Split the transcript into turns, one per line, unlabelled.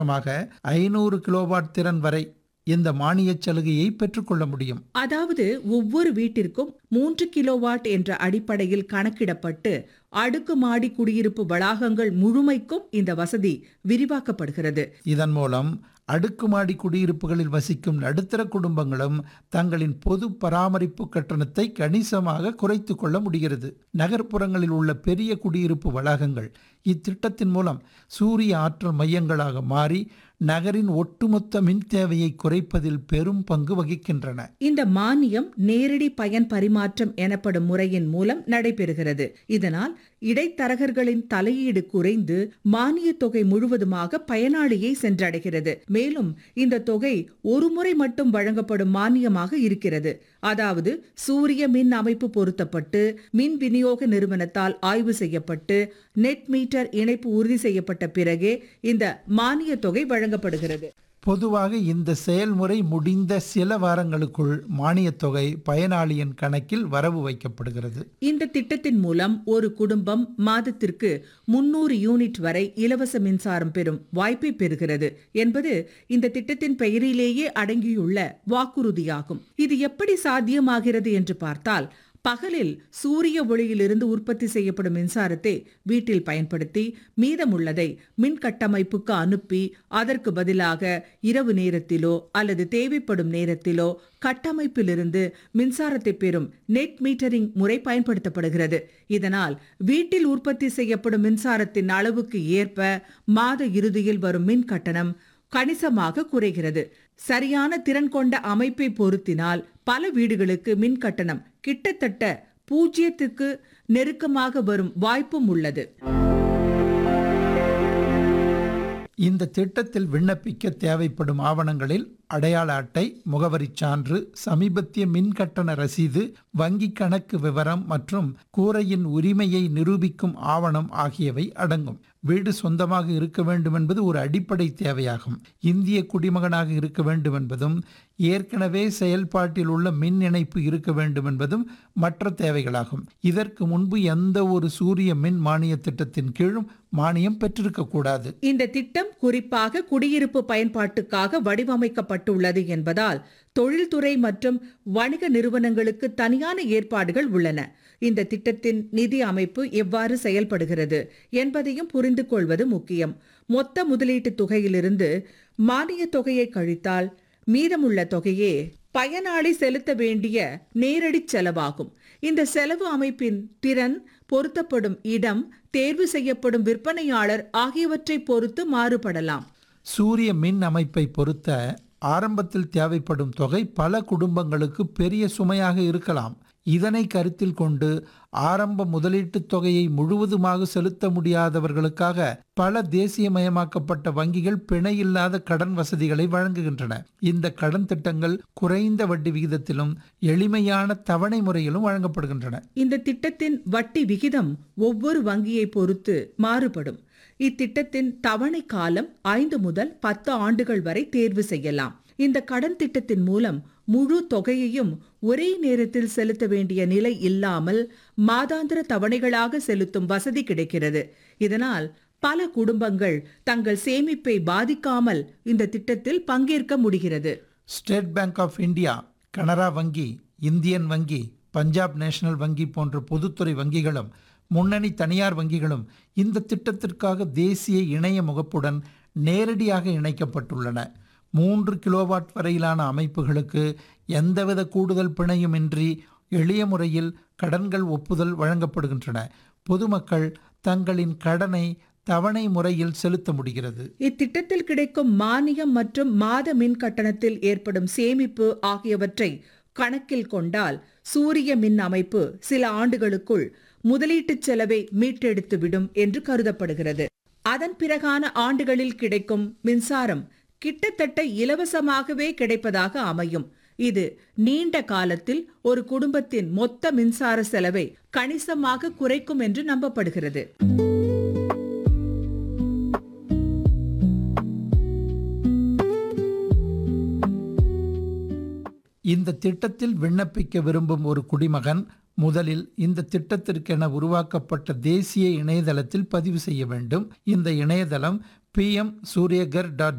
மாக ஐநூறு கிலோவாட் திறன் வரை இந்த மானியச் சலுகையை பெற்றுக்கொள்ள முடியும்
அதாவது ஒவ்வொரு வீட்டிற்கும் மூன்று கிலோவாட் என்ற அடிப்படையில் கணக்கிடப்பட்டு அடுக்குமாடி குடியிருப்பு வளாகங்கள் முழுமைக்கும் இந்த வசதி விரிவாக்கப்படுகிறது
இதன் மூலம் அடுக்குமாடி குடியிருப்புகளில் வசிக்கும் நடுத்தர குடும்பங்களும் தங்களின் பொது பராமரிப்பு கட்டணத்தை கணிசமாக குறைத்து கொள்ள முடிகிறது நகர்ப்புறங்களில் உள்ள பெரிய குடியிருப்பு வளாகங்கள் இத்திட்டத்தின் மூலம் சூரிய ஆற்றல் மையங்களாக மாறி நகரின் ஒட்டுமொத்த மின் தேவையை குறைப்பதில் பெரும் பங்கு வகிக்கின்றன
இந்த மானியம் நேரடி பயன் பரிமாற்றம் எனப்படும் முறையின் மூலம் நடைபெறுகிறது இதனால் இடைத்தரகர்களின் தலையீடு குறைந்து மானியத் தொகை முழுவதுமாக பயனாளியை சென்றடைகிறது மேலும் இந்த தொகை ஒரு முறை மட்டும் வழங்கப்படும் மானியமாக இருக்கிறது அதாவது சூரிய மின் அமைப்பு பொருத்தப்பட்டு மின் விநியோக நிறுவனத்தால் ஆய்வு செய்யப்பட்டு நெட் மீட்டர் இணைப்பு உறுதி செய்யப்பட்ட பிறகே இந்த மானியத் தொகை வழங்கப்படுகிறது
பொதுவாக இந்த செயல்முறை முடிந்த சில வாரங்களுக்குள் மானியத் தொகை பயனாளியின் கணக்கில் வரவு வைக்கப்படுகிறது
இந்த திட்டத்தின் மூலம் ஒரு குடும்பம் மாதத்திற்கு முன்னூறு யூனிட் வரை இலவச மின்சாரம் பெறும் வாய்ப்பை பெறுகிறது என்பது இந்த திட்டத்தின் பெயரிலேயே அடங்கியுள்ள வாக்குறுதியாகும் இது எப்படி சாத்தியமாகிறது என்று பார்த்தால் பகலில் சூரிய ஒளியிலிருந்து உற்பத்தி செய்யப்படும் மின்சாரத்தை வீட்டில் பயன்படுத்தி மீதமுள்ளதை மின் கட்டமைப்புக்கு அனுப்பி அதற்கு பதிலாக இரவு நேரத்திலோ அல்லது தேவைப்படும் நேரத்திலோ கட்டமைப்பிலிருந்து மின்சாரத்தை பெறும் நெட் மீட்டரிங் முறை பயன்படுத்தப்படுகிறது இதனால் வீட்டில் உற்பத்தி செய்யப்படும் மின்சாரத்தின் அளவுக்கு ஏற்ப மாத இறுதியில் வரும் மின் கட்டணம் கணிசமாக குறைகிறது சரியான திறன் கொண்ட அமைப்பை பொருத்தினால் பல வீடுகளுக்கு மின் கட்டணம் கிட்டத்தட்ட பூஜ்ஜியத்துக்கு நெருக்கமாக வரும் வாய்ப்பும் உள்ளது
இந்த திட்டத்தில் விண்ணப்பிக்க தேவைப்படும் ஆவணங்களில் அடையாள அட்டை முகவரிச் சான்று சமீபத்திய மின் கட்டண ரசீது வங்கி கணக்கு விவரம் மற்றும் கூரையின் உரிமையை நிரூபிக்கும் ஆவணம் ஆகியவை அடங்கும் வீடு சொந்தமாக இருக்க வேண்டும் என்பது ஒரு அடிப்படை தேவையாகும் இந்திய குடிமகனாக இருக்க வேண்டும் என்பதும் ஏற்கனவே செயல்பாட்டில் உள்ள மின் இணைப்பு இருக்க வேண்டும் என்பதும் மற்ற தேவைகளாகும் இதற்கு முன்பு எந்த ஒரு சூரிய மின் மானிய திட்டத்தின் கீழும் மானியம் பெற்றிருக்க கூடாது
இந்த திட்டம் குறிப்பாக குடியிருப்பு பயன்பாட்டுக்காக வடிவமைக்கப்பட்டுள்ளது என்பதால் தொழில்துறை மற்றும் வணிக நிறுவனங்களுக்கு தனியான ஏற்பாடுகள் உள்ளன இந்த திட்டத்தின் நிதி அமைப்பு எவ்வாறு செயல்படுகிறது என்பதையும் புரிந்து கொள்வது முக்கியம் மொத்த முதலீட்டு தொகையிலிருந்து மானிய தொகையை கழித்தால் மீதமுள்ள தொகையே பயனாளி செலுத்த வேண்டிய நேரடி செலவாகும் இந்த செலவு அமைப்பின் திறன் பொருத்தப்படும் இடம் தேர்வு செய்யப்படும் விற்பனையாளர் ஆகியவற்றை பொறுத்து மாறுபடலாம்
சூரிய மின் அமைப்பை பொறுத்த ஆரம்பத்தில் தேவைப்படும் தொகை பல குடும்பங்களுக்கு பெரிய சுமையாக இருக்கலாம் இதனை கருத்தில் கொண்டு ஆரம்ப முதலீட்டுத் தொகையை முழுவதுமாக செலுத்த முடியாதவர்களுக்காக பல தேசியமயமாக்கப்பட்ட வங்கிகள் பிணை இல்லாத கடன் வசதிகளை வழங்குகின்றன இந்த கடன் திட்டங்கள் குறைந்த வட்டி விகிதத்திலும் எளிமையான தவணை முறையிலும் வழங்கப்படுகின்றன
இந்த திட்டத்தின் வட்டி விகிதம் ஒவ்வொரு வங்கியை பொறுத்து மாறுபடும் இத்திட்டத்தின் தவணை காலம் ஐந்து முதல் பத்து ஆண்டுகள் வரை தேர்வு செய்யலாம் இந்த கடன் திட்டத்தின் மூலம் முழு தொகையையும் ஒரே நேரத்தில் செலுத்த வேண்டிய நிலை இல்லாமல் மாதாந்திர தவணைகளாக செலுத்தும் வசதி கிடைக்கிறது இதனால் பல குடும்பங்கள் தங்கள் சேமிப்பை பாதிக்காமல் இந்த திட்டத்தில் பங்கேற்க முடிகிறது
state bank of India Canara வங்கி இந்தியன் வங்கி பஞ்சாப் நேஷனல் வங்கி போன்ற பொதுத்துறை வங்கிகளும் முன்னணி தனியார் வங்கிகளும் இந்த திட்டத்திற்காக தேசிய இணைய முகப்புடன் நேரடியாக இணைக்கப்பட்டுள்ளன மூன்று கிலோவாட் வரையிலான அமைப்புகளுக்கு எந்தவித கூடுதல் பிணையுமின்றி எளிய முறையில் கடன்கள் ஒப்புதல் வழங்கப்படுகின்றன பொதுமக்கள் தங்களின் கடனை தவணை முறையில் செலுத்த முடிகிறது
இத்திட்டத்தில் கிடைக்கும் மானியம் மற்றும் மாத மின் கட்டணத்தில் ஏற்படும் சேமிப்பு ஆகியவற்றை கணக்கில் கொண்டால் சூரிய மின் அமைப்பு சில ஆண்டுகளுக்குள் முதலீட்டுச் செலவை மீட்டெடுத்துவிடும் என்று கருதப்படுகிறது அதன் பிறகான ஆண்டுகளில் கிடைக்கும் மின்சாரம் கிட்டத்தட்ட இலவசமாகவே கிடைப்பதாக அமையும் இது நீண்ட காலத்தில் ஒரு குடும்பத்தின் மொத்த மின்சார செலவை கணிசமாக குறைக்கும் என்று நம்பப்படுகிறது
இந்த திட்டத்தில் விண்ணப்பிக்க விரும்பும் ஒரு குடிமகன் முதலில் இந்த திட்டத்திற்கென உருவாக்கப்பட்ட தேசிய இணையதளத்தில் பதிவு செய்ய வேண்டும் இந்த இணையதளம் பிஎம் சூரியகர் டாட்